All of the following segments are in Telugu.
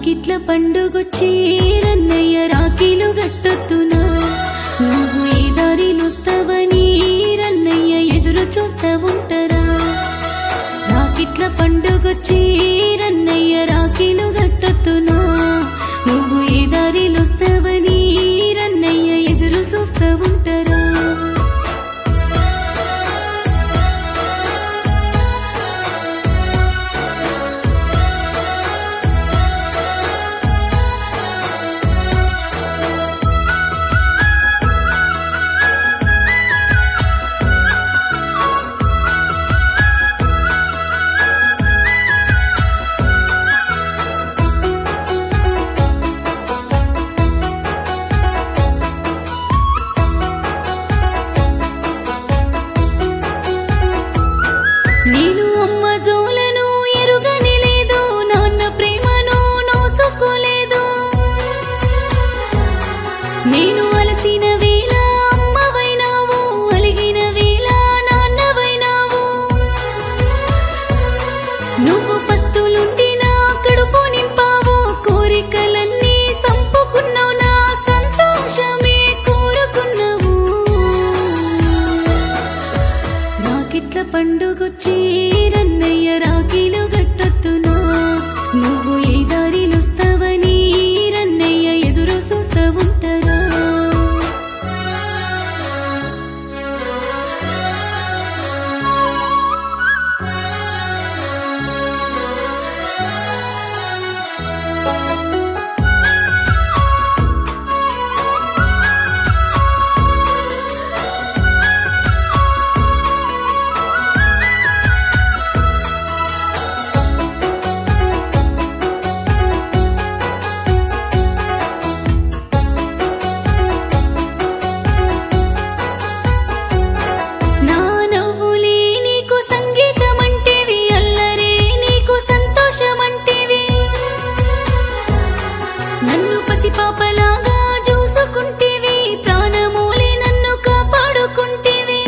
రాకిట్ల పండుగొచ్చి రన్నయ్య రాఖీలు గట్టొత్తునా నువ్వు ఈ దారిలొస్తావని రన్నయ్య ఎదురు చూస్తా ఉంటారా రాకిట్ల పండుగొచ్చి రన్నయ్య రాఖీలు గట్టొత్తునా నువ్వు ఈ దారిలొస్తావని రన్నయ్య ఎదురు చూస్తా ఉంటారా నేను అమ్మ జోలను ఎరుగని లేదు నాన్న ప్రేమను నోసుకోలేదు నేను అలసిన వేళ అమ్మవైనావు అలిగిన వేళ నాన్నవైనావు నువ్వు పస్తులుండి నా కడుపు నింపావు కోరికలన్నీ సంపుకున్నావు నా సంతోషమే కోరుకున్నావు రాకిట్ల పండుగొచ్చి రన్నయ్య రాఖీలు గట్టొత్తునా నువ్వు ఏ దారిలొస్తావని రన్నయ్య ఎదురు చూస్తా ఉంటారా నా నవ్వులే నీకు సంగీతమంటేవి అల్లరే నీకు సంతోషమంటేవి నన్ను పసిపాపలాగా చూసుకుంటేవి ప్రాణమూలే నన్ను కాపాడుకుంటేవి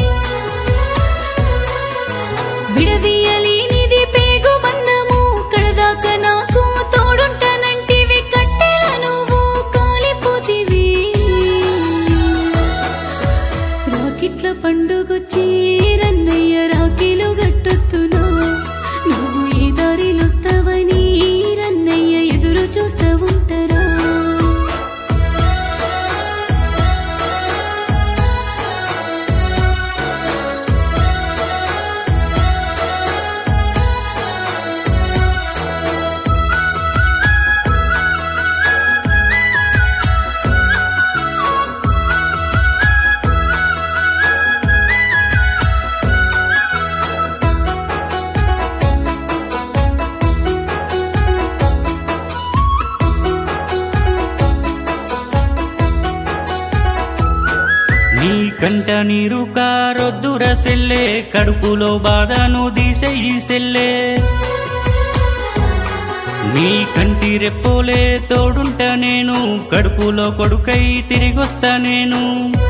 విడదీయలేనిది పేగు బంధము కడదాకా నాకు తోడుంటానంటివి కట్టెల నువ్వు కాలిపోతివి రాకిట్ల పండుగొచ్చి రన్నయ్య రాఖీలు గట్టొత్తునా నువ్వు ఈ దారిలొస్తావని రన్నయ్య ఎదురు చూస్తా ఉంటారా నీ కంట నీరు కారొద్దుర సెల్లే కడుపులో బాధను తీసేయి సెల్లే నీ కంటి రెప్పోలే తోడుంటా నేను కడుపులో కొడుకై తిరిగొస్తా నేను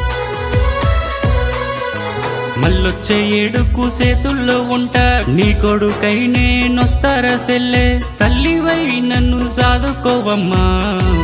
మళ్ళొచ్చే ఏడుకు సేతుల్లో ఉంటా నీ కొడుకై నేనొస్తారా సెల్లే తల్లివై నన్ను సాదుకోవమ్మా